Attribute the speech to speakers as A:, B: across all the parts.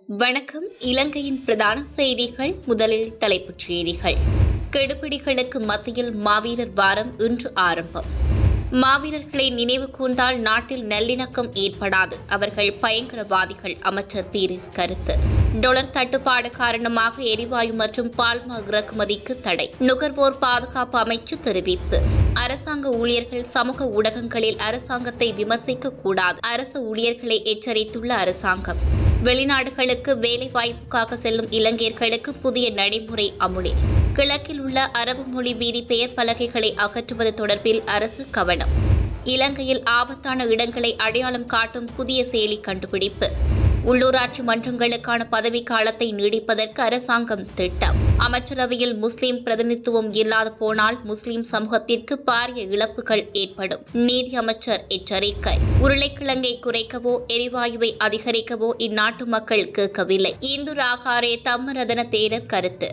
A: வணக்கம் இலங்கையின் பிரதான செய்திகள் முதலில் தலைப்புச் செய்திகள் கெடுபிடிகளுக்கு மத்தியில் மாவீரர் வாரம் இன்று ஆரம்பம் மாவீரர்களை நினைவு கூர்ந்தால் நாட்டில் நல்லிணக்கம் ஏற்படாது அவர்கள் பயங்கரவாதிகள் அமைச்சர் பீரிஸ் கருத்து டொலர் தட்டுப்பாடு காரணமாக எரிவாயு மற்றும் பால்மா இறக்குமதிக்கு தடை நுகர்வோர் பாதுகாப்பு அமைச்சு தெரிவிப்பு அரசாங்க ஊழியர்கள் சமூக ஊடகங்களில் அரசாங்கத்தை விமர்சிக்க கூடாது அரசு ஊழியர்களை எச்சரித்துள்ள அரசாங்கம் வெளிநாடுகளுக்கு வேலை வாய்ப்புக்காக செல்லும் இலங்கையர்களுக்கு புதிய நடைமுறை அமுலில் கிழக்கில் உள்ள அரபு மொழி வீதி பெயர் பலகைகளை அகற்றுவது தொடர்பில் அரசு கவனம் இலங்கையில் ஆபத்தான இடங்களை அடையாளம் காட்டும் புதிய செயலி கண்டுபிடிப்பு உள்ளூராட்சி மன்றங்களுக்கான பதவி காலத்தை நீடிப்பதற்கு அரசாங்கம் திட்டம் அமைச்சரவையில் முஸ்லிம் பிரதிநிதித்துவம் இல்லாது போனால் முஸ்லிம் சமூகத்திற்கு பாரிய இழப்புகள் ஏற்படும் நீதி அமைச்சர் எச்சரிக்கை உருளைக்கிழங்கை குறைக்கவோ எரிவாயுவை அதிகரிக்கவோ இந்நாட்டு மக்கள் கேட்கவில்லை இந்து ராகாரே தம்மரதன தேரர் கருத்து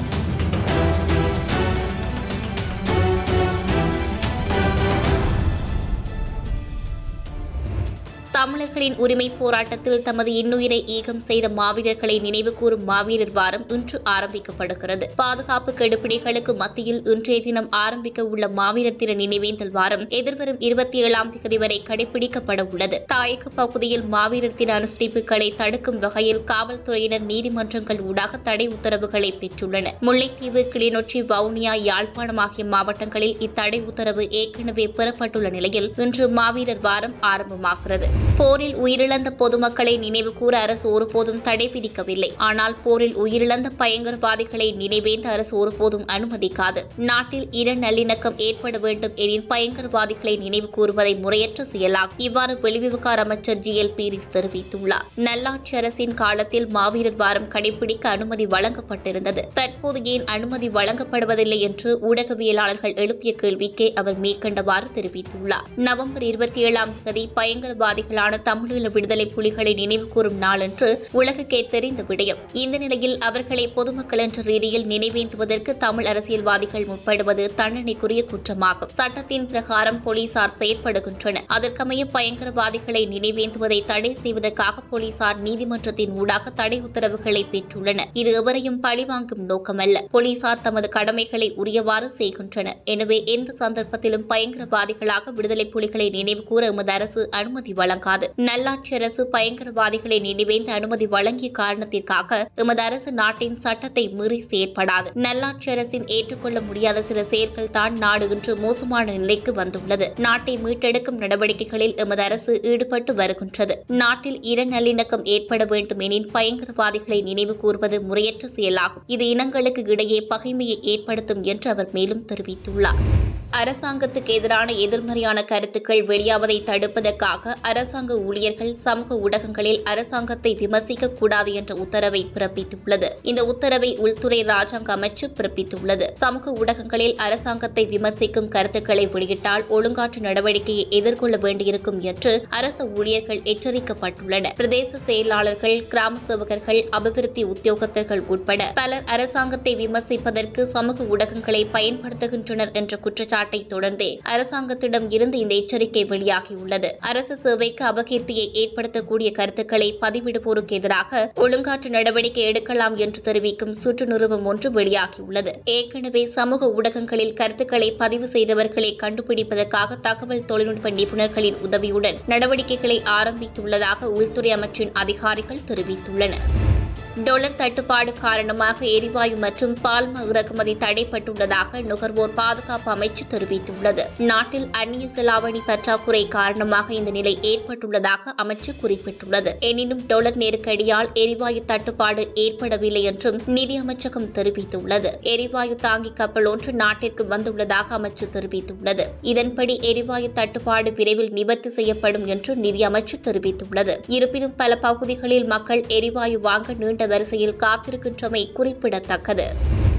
A: தமிழர்களின் உரிமை போராட்டத்தில் தமது இன்னுயிரை ஈகம் செய்த மாவீரர்களை நினைவு கூறும் மாவீரர் வாரம் இன்று ஆரம்பிக்கப்படுகிறது பாதுகாப்பு கெடுபிடிகளுக்கு மத்தியில் இன்றைய தினம் ஆரம்பிக்க உள்ள மாவீரர் தின நினைவேந்தல் வாரம் எதிர்வரும் இருபத்தி ஏழாம் தேதி வரை கடைபிடிக்கப்பட உள்ளது தாயக பகுதியில் மாவீரர் தின அனுஷ்டிப்புகளை தடுக்கும் வகையில் காவல்துறையினர் நீதிமன்றங்கள் ஊடாக தடை உத்தரவுகளை பெற்றுள்ளனர் முல்லைத்தீவு கிளிநொச்சி வவுனியா யாழ்ப்பாணம் ஆகிய மாவட்டங்களில் இத்தடை உத்தரவு ஏற்கனவே பெறப்பட்டுள்ள நிலையில் இன்று மாவீரர் வாரம் ஆரம்பமாகிறது போரில் உயிரிழந்த பொதுமக்களை நினைவு கூற அரசு ஒருபோதும் தடை விதிக்கவில்லை ஆனால் போரில் உயிரிழந்த பயங்கரவாதிகளை நினைவேந்த அரசு ஒருபோதும் அனுமதிக்காது நாட்டில் இன நல்லிணக்கம் ஏற்பட வேண்டும் எனில் பயங்கரவாதிகளை நினைவு கூறுவதை முறையற்ற செயலாகும் இவ்வாறு வெளிவிவகார அமைச்சர் ஜி எல் பீரிஸ் தெரிவித்துள்ளார் நல்லாட்சி அரசின் காலத்தில் மாவீரர் வாரம் கடைபிடிக்க அனுமதி வழங்கப்பட்டிருந்தது தற்போது ஏன் அனுமதி வழங்கப்படுவதில்லை என்று ஊடகவியலாளர்கள் எழுப்பிய கேள்விக்கே அவர் மேற்கண்டவாறு தெரிவித்துள்ளார் நவம்பர் இருபத்தி ஏழாம் தேதி பயங்கரவாதிகளான தமிழீழ விடுதலை புலிகளை நினைவு கூறும் நாளன்று உலகுக்கே தெரிந்த விடயம் இந்த நிலையில் அவர்களை பொதுமக்கள் என்ற ரீதியில் நினைவேந்துவதற்கு தமிழ் அரசியல்வாதிகள் முற்படுவது தண்டனைக்குரிய குற்றமாகும் சட்டத்தின் பிரகாரம் போலீசார் செயற்படுகின்றனர் அதற்கமைய பயங்கரவாதிகளை நினைவேந்துவதை தடை செய்வதற்காக போலீசார் நீதிமன்றத்தின் ஊடாக தடை உத்தரவுகளை பெற்றுள்ளனர் இது எவரையும் பழிவாங்கும் நோக்கமல்ல போலீசார் தமது கடமைகளை உரியவாறு செய்கின்றனர் எனவே எந்த சந்தர்ப்பத்திலும் பயங்கரவாதிகளாக விடுதலை புலிகளை நினைவு கூற எமது அரசு அனுமதி வழங்காது நல்லாட்சி அரசு பயங்கரவாதிகளை நினைவேந்த அனுமதி வழங்கிய காரணத்திற்காக எமது அரசு நாட்டின் சட்டத்தை மீறி செயற்படாது நல்லாட்சி அரசின் ஏற்றுக்கொள்ள முடியாத சில செயல்கள் தான் நாடு இன்று மோசமான நிலைக்கு வந்துள்ளது நாட்டை மீட்டெடுக்கும் நடவடிக்கைகளில் எமது அரசு ஈடுபட்டு வருகின்றது நாட்டில் இன நல்லிணக்கம் ஏற்பட வேண்டும் எனில் பயங்கரவாதிகளை நினைவு கூறுவது முறையற்ற செயலாகும் இது இனங்களுக்கு இடையே பகைமையை ஏற்படுத்தும் என்று அவர் மேலும் தெரிவித்துள்ளார் அரசாங்கத்துக்கு எதிரான எதிர்மறையான கருத்துக்கள் வெளியாவதை தடுப்பதற்காக அரசாங்க ஊழியர்கள் சமூக ஊடகங்களில் அரசாங்கத்தை விமர்சிக்க கூடாது என்ற உத்தரவை பிறப்பித்துள்ளது இந்த உத்தரவை உள்துறை ராஜாங்க அமைச்சு பிறப்பித்துள்ளது சமூக ஊடகங்களில் அரசாங்கத்தை விமர்சிக்கும் கருத்துக்களை வெளியிட்டால் ஒழுங்காற்று நடவடிக்கையை எதிர்கொள்ள வேண்டியிருக்கும் என்று அரசு ஊழியர்கள் எச்சரிக்கப்பட்டுள்ளனர் பிரதேச செயலாளர்கள் கிராம சேவகர்கள் அபிவிருத்தி உத்தியோகத்தர்கள் உட்பட பலர் அரசாங்கத்தை விமர்சிப்பதற்கு சமூக ஊடகங்களை பயன்படுத்துகின்றனர் என்ற குற்றச்சாட்டு குற்றச்சாட்டை தொடர்ந்தே அரசாங்கத்திடம் இருந்து இந்த எச்சரிக்கை வெளியாகியுள்ளது அரசு சேவைக்கு அபகீர்த்தியை ஏற்படுத்தக்கூடிய கருத்துக்களை பதிவிடுவோருக்கு எதிராக ஒழுங்காற்று நடவடிக்கை எடுக்கலாம் என்று தெரிவிக்கும் சுற்று நிறுவம் ஒன்று வெளியாகியுள்ளது ஏற்கனவே சமூக ஊடகங்களில் கருத்துக்களை பதிவு செய்தவர்களை கண்டுபிடிப்பதற்காக தகவல் தொழில்நுட்ப நிபுணர்களின் உதவியுடன் நடவடிக்கைகளை ஆரம்பித்துள்ளதாக உள்துறை அமைச்சின் அதிகாரிகள் தெரிவித்துள்ளனர் டொலர் தட்டுப்பாடு காரணமாக எரிவாயு மற்றும் பால்மா இறக்குமதி தடைப்பட்டுள்ளதாக நுகர்வோர் பாதுகாப்பு அமைச்சு தெரிவித்துள்ளது நாட்டில் அந்நிய செலாவணி பற்றாக்குறை காரணமாக இந்த நிலை ஏற்பட்டுள்ளதாக அமைச்சு குறிப்பிட்டுள்ளது எனினும் டொலர் நெருக்கடியால் எரிவாயு தட்டுப்பாடு ஏற்படவில்லை என்றும் நிதி அமைச்சகம் தெரிவித்துள்ளது எரிவாயு தாங்கி கப்பல் ஒன்று நாட்டிற்கு வந்துள்ளதாக அமைச்சு தெரிவித்துள்ளது இதன்படி எரிவாயு தட்டுப்பாடு விரைவில் நிவர்த்தி செய்யப்படும் என்று நிதி அமைச்சு தெரிவித்துள்ளது இருப்பினும் பல பகுதிகளில் மக்கள் எரிவாயு வாங்க நீண்ட வரிசையில் காத்திருக்கின்றமை குறிப்பிடத்தக்கது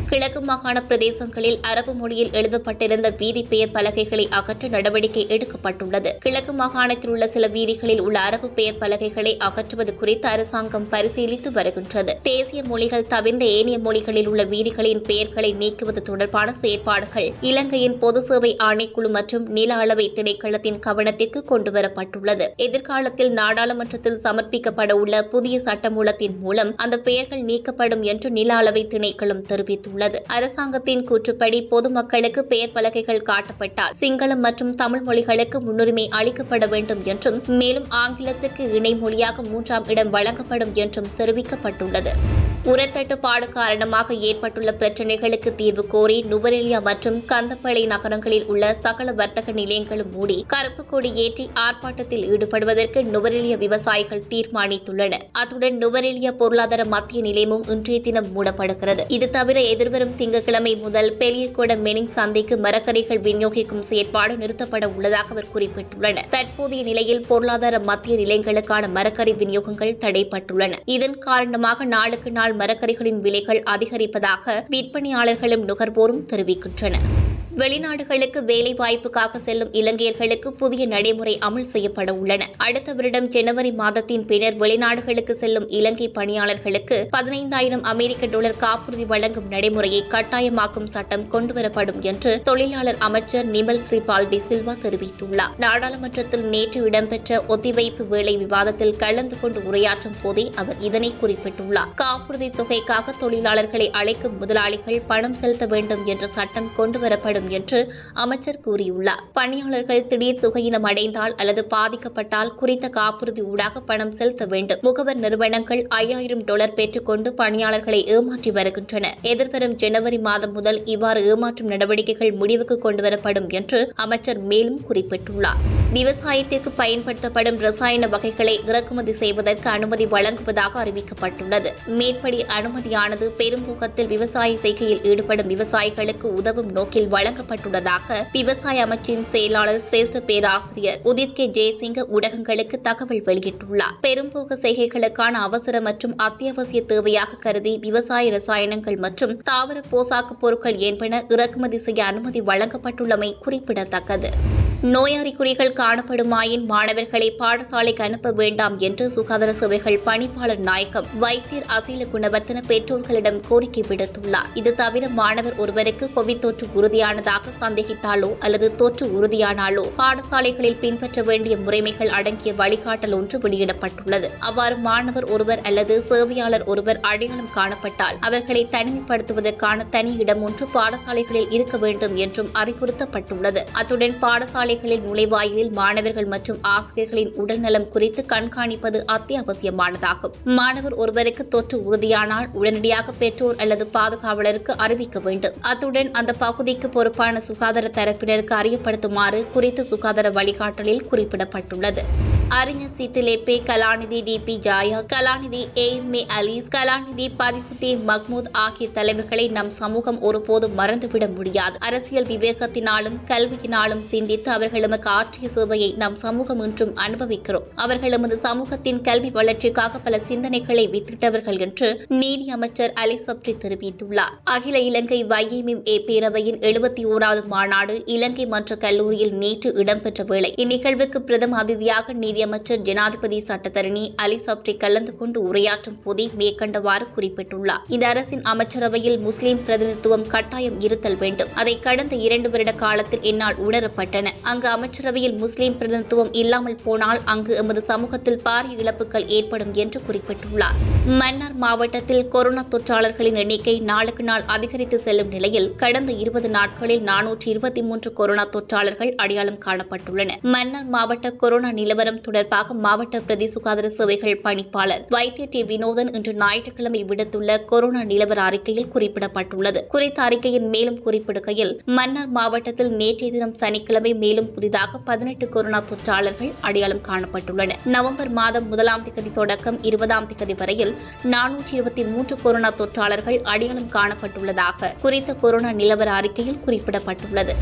A: கிழக்கு மாகாண பிரதேசங்களில் அரபு மொழியில் எழுதப்பட்டிருந்த வீதி பெயர் பலகைகளை அகற்ற நடவடிக்கை எடுக்கப்பட்டுள்ளது கிழக்கு மாகாணத்தில் உள்ள சில வீதிகளில் உள்ள அரபு பெயர் பலகைகளை அகற்றுவது குறித்து அரசாங்கம் பரிசீலித்து வருகின்றது தேசிய மொழிகள் தவிர்ந்த ஏனைய மொழிகளில் உள்ள வீதிகளின் பெயர்களை நீக்குவது தொடர்பான செயற்பாடுகள் இலங்கையின் பொது சேவை ஆணைக்குழு மற்றும் நில அளவை திணைக்களத்தின் கவனத்திற்கு கொண்டுவரப்பட்டுள்ளது எதிர்காலத்தில் நாடாளுமன்றத்தில் சமர்ப்பிக்கப்பட உள்ள புதிய சட்டமூலத்தின் மூலம் அந்த பெயர்கள் நீக்கப்படும் என்று நில அளவை திணைக்களம் தெரிவித்துள்ளது அரசாங்கத்தின் கூற்றுப்படி பொதுமக்களுக்கு பெயர் பலகைகள் காட்டப்பட்டால் சிங்களம் மற்றும் தமிழ் மொழிகளுக்கு முன்னுரிமை அளிக்கப்பட வேண்டும் என்றும் மேலும் ஆங்கிலத்துக்கு இணை மொழியாக மூன்றாம் இடம் வழங்கப்படும் என்றும் தெரிவிக்கப்பட்டுள்ளது உரத்தட்டுப்பாடு காரணமாக ஏற்பட்டுள்ள பிரச்சினைகளுக்கு தீர்வு கோரி நுவரெலியா மற்றும் கந்தப்பளை நகரங்களில் உள்ள சகல வர்த்தக நிலையங்களும் மூடி கருப்பு கொடி ஏற்றி ஆர்ப்பாட்டத்தில் ஈடுபடுவதற்கு நுவரெலியா விவசாயிகள் தீர்மானித்துள்ளனர் அத்துடன் நுவரெலியா பொருளாதார மத்திய நிலையமும் இன்றைய தினம் மூடப்படுகிறது இது தவிர எதிர்வரும் திங்கட்கிழமை முதல் பெரியகொட மெனிங் சந்தைக்கு மரக்கறிகள் விநியோகிக்கும் செயற்பாடு நிறுத்தப்பட உள்ளதாக அவர் குறிப்பிட்டுள்ளனர் தற்போதைய நிலையில் பொருளாதார மத்திய நிலையங்களுக்கான மரக்கறி விநியோகங்கள் தடைப்பட்டுள்ளன இதன் காரணமாக நாளுக்கு நாள் மரக்கறிகளின் விலைகள் அதிகரிப்பதாக விற்பனையாளர்களும் நுகர்வோரும் தெரிவிக்கின்றனர் வெளிநாடுகளுக்கு வேலை வாய்ப்புக்காக செல்லும் இலங்கையர்களுக்கு புதிய நடைமுறை அமல் செய்யப்பட உள்ளன அடுத்த வருடம் ஜனவரி மாதத்தின் பின்னர் வெளிநாடுகளுக்கு செல்லும் இலங்கை பணியாளர்களுக்கு பதினைந்தாயிரம் அமெரிக்க டாலர் காப்புறுதி வழங்கும் நடைமுறையை கட்டாயமாக்கும் சட்டம் கொண்டுவரப்படும் என்று தொழிலாளர் அமைச்சர் நிமல் ஸ்ரீபால் டி சில்வா தெரிவித்துள்ளார் நாடாளுமன்றத்தில் நேற்று இடம்பெற்ற ஒத்திவைப்பு வேலை விவாதத்தில் கலந்து கொண்டு உரையாற்றும் போதே அவர் இதனை குறிப்பிட்டுள்ளார் காப்புறுதி தொகைக்காக தொழிலாளர்களை அழைக்கும் முதலாளிகள் பணம் செலுத்த வேண்டும் என்ற சட்டம் கொண்டுவரப்படும் என்று அமைச்சர் கூறியுள்ளார் பணியாளர்கள் திடீர் சுகையினம் அடைந்தால் அல்லது பாதிக்கப்பட்டால் குறித்த காப்புறுதி ஊடாக பணம் செலுத்த வேண்டும் முகவர் நிறுவனங்கள் ஐயாயிரம் டாலர் பெற்றுக்கொண்டு பணியாளர்களை ஏமாற்றி வருகின்றன எதிர்வரும் ஜனவரி மாதம் முதல் இவ்வாறு ஏமாற்றும் நடவடிக்கைகள் முடிவுக்கு கொண்டுவரப்படும் என்று அமைச்சர் மேலும் குறிப்பிட்டுள்ளார் விவசாயத்திற்கு பயன்படுத்தப்படும் ரசாயன வகைகளை இறக்குமதி செய்வதற்கு அனுமதி வழங்குவதாக அறிவிக்கப்பட்டுள்ளது மேற்படி அனுமதியானது பெரும்பூக்கத்தில் விவசாய செய்கையில் ஈடுபடும் விவசாயிகளுக்கு உதவும் நோக்கில் வழங்கப்பட்டுள்ளதாக விவசாய அமைச்சின் செயலாளர் சிரேஷ்ட பேராசிரியர் உதித் கே ஜெயசிங்க ஊடகங்களுக்கு தகவல் வெளியிட்டுள்ளார் பெரும்போக்கு செய்கைகளுக்கான அவசர மற்றும் அத்தியாவசிய தேவையாக கருதி விவசாய ரசாயனங்கள் மற்றும் தாவர போசாக்கு பொருட்கள் என்பன இறக்குமதி செய்ய அனுமதி வழங்கப்பட்டுள்ளமை குறிப்பிடத்தக்கது நோயாளி குறிகள் காணப்படுமாயின் மாணவர்களை பாடசாலைக்கு அனுப்ப வேண்டாம் என்று சுகாதார சேவைகள் பணிப்பாளர் நாயகம் வைத்தியர் அசீல குணவர்த்தன பெற்றோர்களிடம் கோரிக்கை விடுத்துள்ளார் இது தவிர மாணவர் ஒருவருக்கு கோவிட் தொற்று உறுதியானதாக சந்தேகித்தாலோ அல்லது தொற்று உறுதியானாலோ பாடசாலைகளில் பின்பற்ற வேண்டிய முறைமைகள் அடங்கிய வழிகாட்டல் ஒன்று வெளியிடப்பட்டுள்ளது அவ்வாறு மாணவர் ஒருவர் அல்லது சேவையாளர் ஒருவர் அடையாளம் காணப்பட்டால் அவர்களை தனிமைப்படுத்துவதற்கான தனி இடம் ஒன்று பாடசாலைகளில் இருக்க வேண்டும் என்றும் அறிவுறுத்தப்பட்டுள்ளது அத்துடன் பாடசாலைகளில் நுழைவாயிலில் மாணவர்கள் மற்றும் ஆசிரியர்களின் உடல்நலம் குறித்து கண்காணிப்பது அத்தியாவசியமானதாகும் மாணவர் ஒருவருக்கு தொற்று உறுதியானால் உடனடியாக பெற்றோர் அல்லது பாதுகாவலருக்கு அறிவிக்க வேண்டும் அத்துடன் அந்த பகுதிக்கு பொறுப்பான சுகாதார தரப்பினருக்கு அறியப்படுத்துமாறு குறித்த சுகாதார வழிகாட்டலில் குறிப்பிடப்பட்டுள்ளது அறிஞர் சித்திலேப்பே கலாநிதி டி பி ஜாயா கலாநிதி ஏ எம் ஏ அலீஸ் கலாநிதி பதிகுத்தீன் மஹ்மூத் ஆகிய தலைவர்களை நம் சமூகம் ஒருபோதும் மறந்துவிட முடியாது அரசியல் விவேகத்தினாலும் கல்வியினாலும் சிந்தித்து அவர்கள் நமக்கு ஆற்றிய சேவையை நம் சமூகம் இன்றும் அனுபவிக்கிறோம் அவர்கள் எமது சமூகத்தின் கல்வி வளர்ச்சிக்காக பல சிந்தனைகளை வித்திட்டவர்கள் என்று நீதி அமைச்சர் அலி சப்ரி தெரிவித்துள்ளார் அகில இலங்கை வைஎம்எம் ஏ பேரவையின் எழுபத்தி ஓராவது மாநாடு இலங்கை மன்ற கல்லூரியில் நேற்று இடம்பெற்ற வேளை இந்நிகழ்வுக்கு பிரதம அதிதியாக நீதியமைச்சர் ஜனாதிபதி சட்டத்தரணி அலி சப்ரி கலந்து கொண்டு உரையாற்றும் போதே மேற்கண்டவாறு குறிப்பிட்டுள்ளார் இந்த அரசின் அமைச்சரவையில் முஸ்லிம் பிரதிநிதித்துவம் கட்டாயம் இருத்தல் வேண்டும் அதை கடந்த இரண்டு வருட காலத்தில் என்னால் உணரப்பட்டன அங்கு அமைச்சரவையில் முஸ்லிம் பிரதிநிதித்துவம் இல்லாமல் போனால் அங்கு எமது சமூகத்தில் பாரிய இழப்புகள் ஏற்படும் என்று குறிப்பிட்டுள்ளார் மன்னார் மாவட்டத்தில் கொரோனா தொற்றாளர்களின் எண்ணிக்கை நாளுக்கு நாள் அதிகரித்து செல்லும் நிலையில் கடந்த இருபது நாட்களில் நானூற்று இருபத்தி மூன்று கொரோனா தொற்றாளர்கள் அடையாளம் காணப்பட்டுள்ளனர் மன்னார் மாவட்ட கொரோனா நிலவரம் தொடர்பாக மாவட்ட பிரதி சுகாதார சேவைகள் பணிப்பாளர் வைத்திய டி வினோதன் இன்று ஞாயிற்றுக்கிழமை விடுத்துள்ள கொரோனா நிலவர அறிக்கையில் குறிப்பிடப்பட்டுள்ளது குறித்த அறிக்கையின் மேலும் குறிப்பிடுகையில் மன்னார் மாவட்டத்தில் நேற்றைய தினம் சனிக்கிழமை மேலும் புதிதாக பதினெட்டு கொரோனா தொற்றாளர்கள் அடையாளம் காணப்பட்டுள்ளனர் நவம்பர் மாதம் முதலாம் திகதி தொடக்கம் இருபதாம் திகதி வரையில் நானூற்றி இருபத்தி மூன்று கொரோனா தொற்றாளர்கள் அடையாளம் காணப்பட்டுள்ளதாக குறித்த கொரோனா நிலவர அறிக்கையில் குறிப்பிடப்பட்டுள்ளது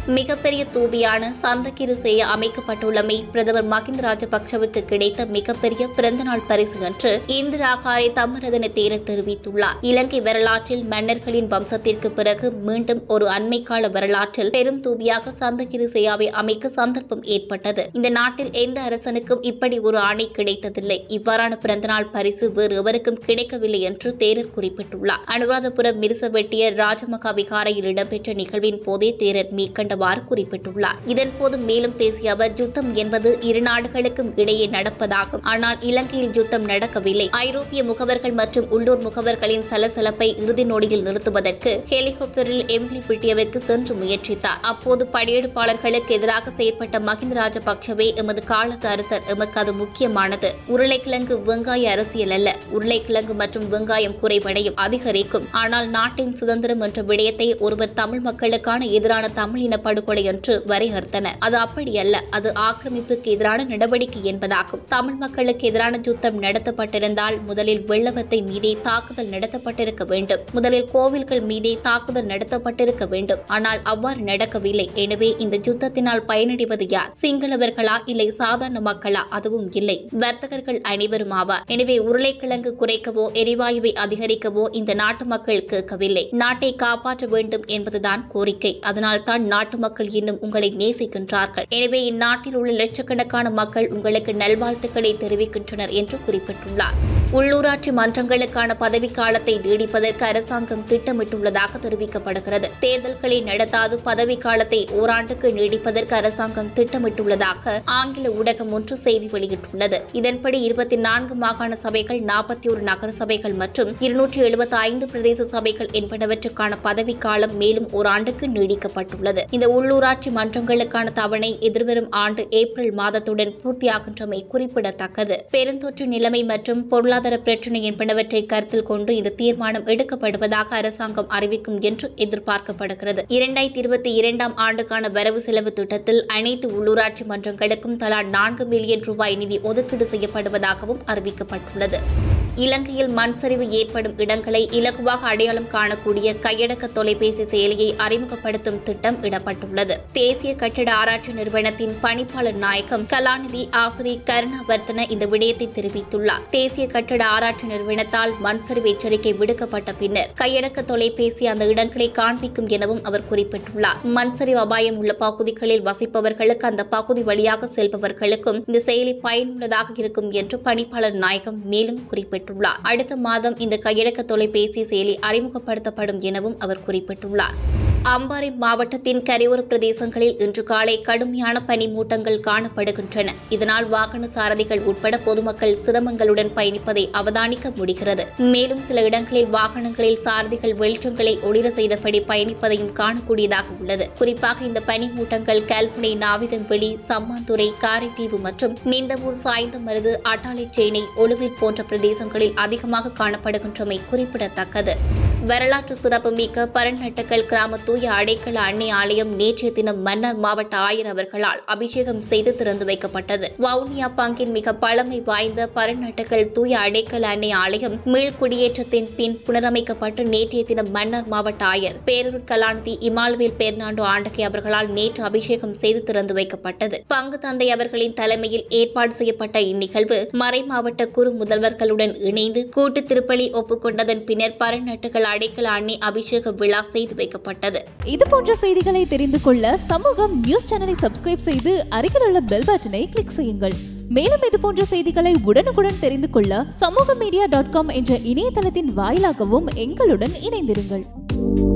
A: மிகப்பெரிய தூபியான சந்தகிரு செய்ய அமைக்கப்பட்டுள்ளமை பிரதமர் மஹிந்த ராஜபக்சவுக்கு கிடைத்த மிகப்பெரிய பிறந்தநாள் பரிசு என்று இந்திரா காரே தம்மரதன தேரர் தெரிவித்துள்ளார் இலங்கை வரலாற்றில் மன்னர்களின் வம்சத்திற்கு பிறகு மீண்டும் ஒரு அண்மை கால வரலாற்றில் பெரும் தூபியாக சந்தகிரி செய்யாவை அமைக்க சந்தர்ப்பம் ஏற்பட்டது இந்த நாட்டில் எந்த அரசனுக்கும் இப்படி ஒரு ஆணை கிடைத்ததில்லை இவ்வாறான பிறந்தநாள் பரிசு வேறு எவருக்கும் கிடைக்கவில்லை என்று தேரர் குறிப்பிட்டுள்ளார் அனுராதபுரம் மிருசவெட்டிய ராஜமகா விகாரையில் இடம்பெற்ற நிகழ்வின் போதே தேரர் மேற்கண்டவாறு குறிப்பிட்டுள்ளார் இதன்போது மேலும் பேசிய அவர் யுத்தம் என்பது இரு நாடுகளுக்கும் இடையே நடப்பதாகும் ஆனால் இலங்கையில் யுத்தம் நடக்கவில்லை ஐரோப்பிய முகவர்கள் மற்றும் உள்ளூர் முகவர்களின் சலசலப்பை இறுதி நொடியில் நிறுத்துவதற்கு ஹெலிகாப்டரில் எம்லி பிட்டியவுக்கு சென்று முயற்சித்தார் அப்போது படையெடுப்பாளர்களுக்கு எதிராக செயற்பட்ட மஹிந்த ராஜபக்சவே எமது காலத்து அரசர் எமக்கு அது முக்கியமானது உருளைக்கிழங்கு வெங்காய அரசியல் அல்ல உருளைக்கிழங்கு மற்றும் வெங்காயம் குறைவடையும் அதிகரிக்கும் ஆனால் நாட்டின் சுதந்திரம் என்ற விடயத்தை ஒருவர் தமிழ் மக்களுக்கான எதிரான தமிழ் இன படுகொலை என்று வரையறுத்தனர் அது அப்படியல்ல அது ஆக்கிரமிப்புக்கு எதிரான நடவடிக்கை என்பதாகும் தமிழ் மக்களுக்கு எதிரான யுத்தம் நடத்தப்பட்டிருந்தால் முதலில் வெள்ளவத்தை மீதே தாக்குதல் நடத்தப்பட்டிருக்க வேண்டும் முதலில் கோவில்கள் மீதே தாக்குதல் நடத்தப்பட்டிருக்க வேண்டும் ஆனால் அவ்வாறு நடக்கவில்லை எனவே இந்த யுத்தத்தினால் பயனடைவது யார் சிங்களவர்களா இல்லை சாதாரண மக்களா அதுவும் இல்லை வர்த்தகர்கள் அனைவரும் ஆவார் எனவே உருளைக்கிழங்கு குறைக்கவோ எரிவாயுவை அதிகரிக்கவோ இந்த நாட்டு மக்கள் கேட்கவில்லை நாட்டை காப்பாற்ற வேண்டும் என்பதுதான் கோரிக்கை அதனால் தான் நாட்டு மக்கள் இன்னும் உங்களை நேசிக்கின்றார்கள் எனவே இந்நாட்டில் உள்ள லட்சக்கணக்கான மக்கள் உங்களுக்கு நல்வாழ்த்துக்களை தெரிவிக்கின்றனர் என்று குறிப்பிட்டுள்ளார் உள்ளூராட்சி மன்றங்களுக்கான பதவிக்காலத்தை நீடிப்பதற்கு அரசாங்கம் திட்டமிட்டுள்ளதாக தெரிவிக்கப்படுகிறது தேர்தல்களை நடத்தாது பதவிக்காலத்தை ஓராண்டுக்கு நீடிப்பதற்கு அரசாங்கம் திட்டமிட்டுள்ளதாக ஆங்கில ஊடகம் ஒன்று செய்தி வெளியிட்டுள்ளது இதன்படி இருபத்தி நான்கு மாகாண சபைகள் நாற்பத்தி ஒரு நகர சபைகள் மற்றும் இருநூற்றி எழுபத்தி ஐந்து பிரதேச சபைகள் என்பனவற்றுக்கான பதவிக்காலம் மேலும் ஓராண்டுக்கு நீடிக்கப்பட்டுள்ளது இந்த உள்ளூராட்சி மன்றங்களுக்கான தவணை எதிர்வரும் ஆண்டு ஏப்ரல் மாதத்துடன் பூர்த்தியாகின்றமை குறிப்பிடத்தக்கது பெருந்தொற்று நிலைமை மற்றும் பொருளாதார பிரச்சினை என்பனவற்றை கருத்தில் கொண்டு இந்த தீர்மானம் எடுக்கப்படுவதாக அரசாங்கம் அறிவிக்கும் என்று எதிர்பார்க்கப்படுகிறது இரண்டாயிரத்தி இருபத்தி இரண்டாம் ஆண்டுக்கான வரவு செலவு திட்டத்தில் அனைத்து உள்ளூராட்சி மன்றங்களுக்கும் தலா நான்கு மில்லியன் ரூபாய் நிதி ஒதுக்கீடு செய்யப்படுவதாகவும் அறிவிக்கப்பட்டுள்ளது இலங்கையில் மண் சரிவு ஏற்படும் இடங்களை இலகுவாக அடையாளம் காணக்கூடிய கையடக்க தொலைபேசி செயலியை அறிமுகப்படுத்தும் திட்டம் இடப்பட்டுள்ளது தேசிய கட்டிட ஆராய்ச்சி நிறுவனத்தின் பணிப்பாளர் நாயகம் கலாநிதி ஆசிரி கருணாவர்த்தன இந்த விடயத்தை தெரிவித்துள்ளார் தேசிய கட்டிட ஆராய்ச்சி நிறுவனத்தால் மண் சரிவு எச்சரிக்கை விடுக்கப்பட்ட பின்னர் கையடக்க தொலைபேசி அந்த இடங்களை காண்பிக்கும் எனவும் அவர் குறிப்பிட்டுள்ளார் மண் சரிவு அபாயம் உள்ள பகுதிகளில் வசிப்பவர்களுக்கு அந்த பகுதி வழியாக செல்பவர்களுக்கும் இந்த செயலி பயனுள்ளதாக இருக்கும் என்று பணிப்பாளர் நாயகம் மேலும் குறிப்பிட்டுள்ளார் அடுத்த மாதம் இந்த கையடக்க தொலைபேசி செயலி அறிமுகப்படுத்தப்படும் எனவும் அவர் குறிப்பிட்டுள்ளார் அம்பாறை மாவட்டத்தின் கரையோர பிரதேசங்களில் இன்று காலை கடுமையான பனிமூட்டங்கள் காணப்படுகின்றன இதனால் வாகன சாரதிகள் உட்பட பொதுமக்கள் சிரமங்களுடன் பயணிப்பதை அவதானிக்க முடிகிறது மேலும் சில இடங்களில் வாகனங்களில் சாரதிகள் வெளிச்சங்களை ஒளிர செய்தபடி பயணிப்பதையும் காணக்கூடியதாக உள்ளது குறிப்பாக இந்த பனிமூட்டங்கள் கல்முனை நாவிதன்வெளி சம்மாந்துறை காரைதீவு மற்றும் நிந்தவூர் சாய்ந்தமருது அட்டாளைச்சேனை ஒலுவில் போன்ற பிரதேசங்களில் அதிகமாக காணப்படுகின்றமை குறிப்பிடத்தக்கது வரலாற்று சிறப்புமிக்க பரநட்டக்கல் கிராம தூய அடைக்கல அன்னை ஆலயம் நேற்றைய தினம் மன்னார் மாவட்ட ஆயர் அவர்களால் அபிஷேகம் செய்து திறந்து வைக்கப்பட்டது வவுனியா பங்கின் மிக பழமை வாய்ந்த பரநட்டக்கல் தூய அடைக்கல அன்னை ஆலயம் மீள் குடியேற்றத்தின் பின் புனரமைக்கப்பட்டு நேற்றைய தினம் மன்னார் மாவட்ட ஆயர் பேரூர் கலாநிதி இமால்வேல் பெர்னாண்டோ ஆண்டகை அவர்களால் நேற்று அபிஷேகம் செய்து திறந்து வைக்கப்பட்டது பங்கு தந்தை அவர்களின் தலைமையில் ஏற்பாடு செய்யப்பட்ட இந்நிகழ்வு மறை மாவட்ட குறு முதல்வர்களுடன் இணைந்து கூட்டு திருப்பலி ஒப்புக்கொண்டதன் பின்னர் பரநட்டுகள் அடைக்கல அன்னை அபிஷேக விழா செய்து வைக்கப்பட்டது
B: இது போன்ற செய்திகளை தெரிந்து கொள்ள சமூகம் நியூஸ் சேனலை சப்ஸ்கிரைப் செய்து அருகில் உள்ள பெல் பட்டனை கிளிக் செய்யுங்கள் மேலும் இது போன்ற செய்திகளை உடனுக்குடன் தெரிந்து கொள்ள சமூக மீடியா டாட் காம் என்ற இணையதளத்தின் வாயிலாகவும் எங்களுடன் இணைந்திருங்கள்